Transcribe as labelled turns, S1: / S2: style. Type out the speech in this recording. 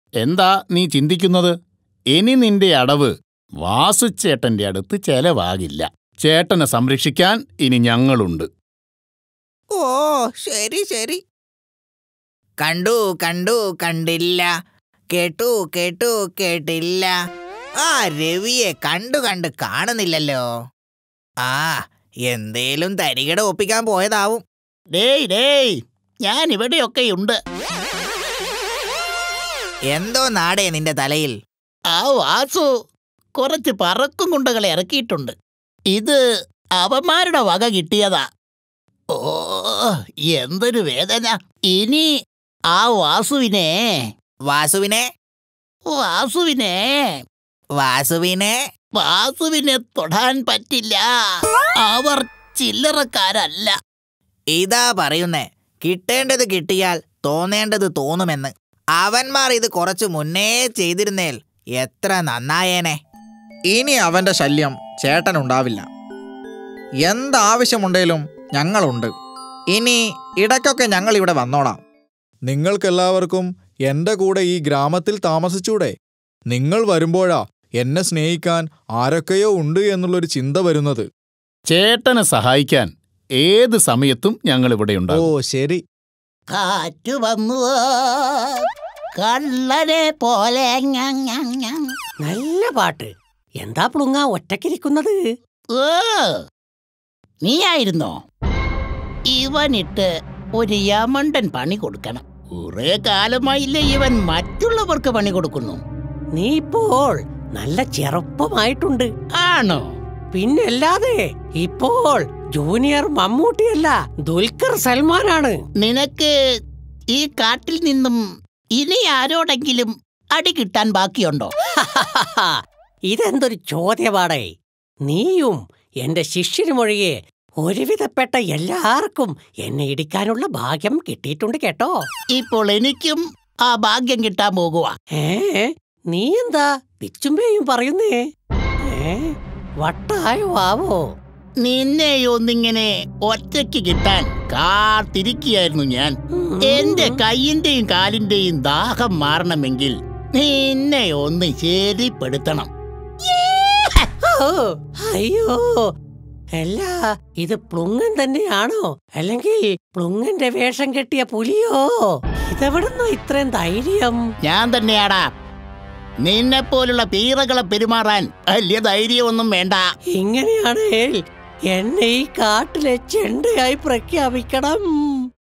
S1: എന്താ നീ ചിന്തിക്കുന്നത് ഇനി നിന്റെ അടവ് വാസുചേട്ടന്റെ അടുത്ത് ചെലവാകില്ല ചേട്ടനെ സംരക്ഷിക്കാൻ ഇനി ഞങ്ങളുണ്ട്
S2: ഓ ശരി ശരി കണ്ടു കണ്ടു കണ്ടില്ല കേട്ടു കേട്ടു കേട്ടില്ല ആ രവിയെ കണ്ടു കണ്ട് കാണുന്നില്ലല്ലോ ആ എന്തേലും തരികട ഒപ്പിക്കാൻ പോയതാവും
S3: ഡേയ് ഡേയ് ഞാൻ ഇവിടെയൊക്കെയുണ്ട്
S2: എന്തോ നാടേ നിന്റെ തലയിൽ
S3: ആ വാസു കുറച്ച് പറക്കും കുണ്ടകളെ ഇറക്കിയിട്ടുണ്ട് ഇത് അവന്മാരുടെ വക കിട്ടിയതാ ഓ എന്തൊരു വേദന ഇനി ആ വാസുവിനെ
S2: വാസുവിനെ
S3: വാസുവിനെ
S2: വാസുവിനെ
S3: വാസുവിനെ തൊടാൻ പറ്റില്ല അവർ ചില്ലറക്കാരല്ല
S2: ഇതാ പറയുന്നേ കിട്ടേണ്ടത് കിട്ടിയാൽ തോന്നേണ്ടത് തോന്നുമെന്ന് അവന്മാർ ഇത് കുറച്ചു മുന്നേ ചെയ്തിരുന്നേൽ എത്ര നന്നായേനെ
S4: ഇനി അവന്റെ ശല്യം ചേട്ടനുണ്ടാവില്ല എന്താവശ്യമുണ്ടേലും ഞങ്ങളുണ്ട് ഇനി ഇടയ്ക്കൊക്കെ ഞങ്ങൾ ഇവിടെ വന്നോളാം
S5: നിങ്ങൾക്കെല്ലാവർക്കും എന്റെ കൂടെ ഈ ഗ്രാമത്തിൽ താമസിച്ചൂടെ നിങ്ങൾ വരുമ്പോഴാ എന്നെ സ്നേഹിക്കാൻ ആരൊക്കെയോ ഉണ്ട് എന്നുള്ളൊരു ചിന്ത വരുന്നത്
S1: ചേട്ടനെ സഹായിക്കാൻ ഏത് സമയത്തും ഞങ്ങളിവിടെ
S5: ഓ
S1: ഉണ്ടാകും
S5: ശരി
S3: കാറ്റു വന്നു കള്ളനെ പോലെ ഞ- ഞ- ഞ-
S6: നല്ല പാട്ട് എന്താ പ്ലുങ്ങ ഒറ്റക്കിരിക്കുന്നത്
S3: ഓ, നീയായിരുന്നോ ഇവനിട്ട് ഒരു യമണ്ടൻ പണി കൊടുക്കണം കുറെ കാലമായില്ലേ ഇവൻ മറ്റുള്ളവർക്ക് പണി കൊടുക്കുന്നു
S6: നീ ഇപ്പോൾ നല്ല ചെറുപ്പമായിട്ടുണ്ട്
S3: ആണോ
S6: പിന്നല്ലാതെ ഇപ്പോൾ ജൂനിയർ മമ്മൂട്ടിയല്ല ദുൽഖർ സൽമാനാണ്
S3: നിനക്ക് ഈ കാട്ടിൽ നിന്നും ഇനി ആരോടെങ്കിലും അടി കിട്ടാൻ ബാക്കിയുണ്ടോ
S6: ഇതെന്തൊരു ചോദ്യപാടേ നീയും എന്റെ ശിഷ്യനുമൊഴികെ ഒരുവിധപ്പെട്ട എല്ലാവർക്കും എന്നെ ഇടിക്കാനുള്ള ഭാഗ്യം കിട്ടിയിട്ടുണ്ട് കേട്ടോ
S3: ഇപ്പോൾ എനിക്കും ആ ഭാഗ്യം കിട്ടാൻ പോകുക
S6: ഏ നീ എന്താ പിച്ചുമ്പേയും പറയുന്നേ ഏ വട്ടായോ ആവോ
S3: നിന്നെ ഒന്നിങ്ങനെ ഒറ്റയ്ക്ക് കിട്ടാൻ കാത്തിരിക്കുകയായിരുന്നു ഞാൻ
S6: ഉം.
S3: എന്റെ കൈയിന്റെയും കാലിന്റെയും ദാഹം മാറണമെങ്കിൽ നിന്നെ ഒന്ന് ശരിപ്പെടുത്തണം
S6: ഓ, അയ്യോ അല്ല ഇത് പ്ലുങ്ങൻ തന്നെയാണോ അല്ലെങ്കിൽ പ്ലുങ്ങന്റെ വേഷം കെട്ടിയ പുലിയോ ഇതെവിടുന്നോ ഇത്രയും ധൈര്യം
S3: ഞാൻ തന്നെയാടാ നിന്നെ പോലുള്ള പീറകളെ പെരുമാറാൻ വലിയ ധൈര്യമൊന്നും വേണ്ട
S6: ഇങ്ങനെയാണേൽ എന്നെ ഈ കാട്ടിലെ ചെണ്ടയായി പ്രഖ്യാപിക്കണം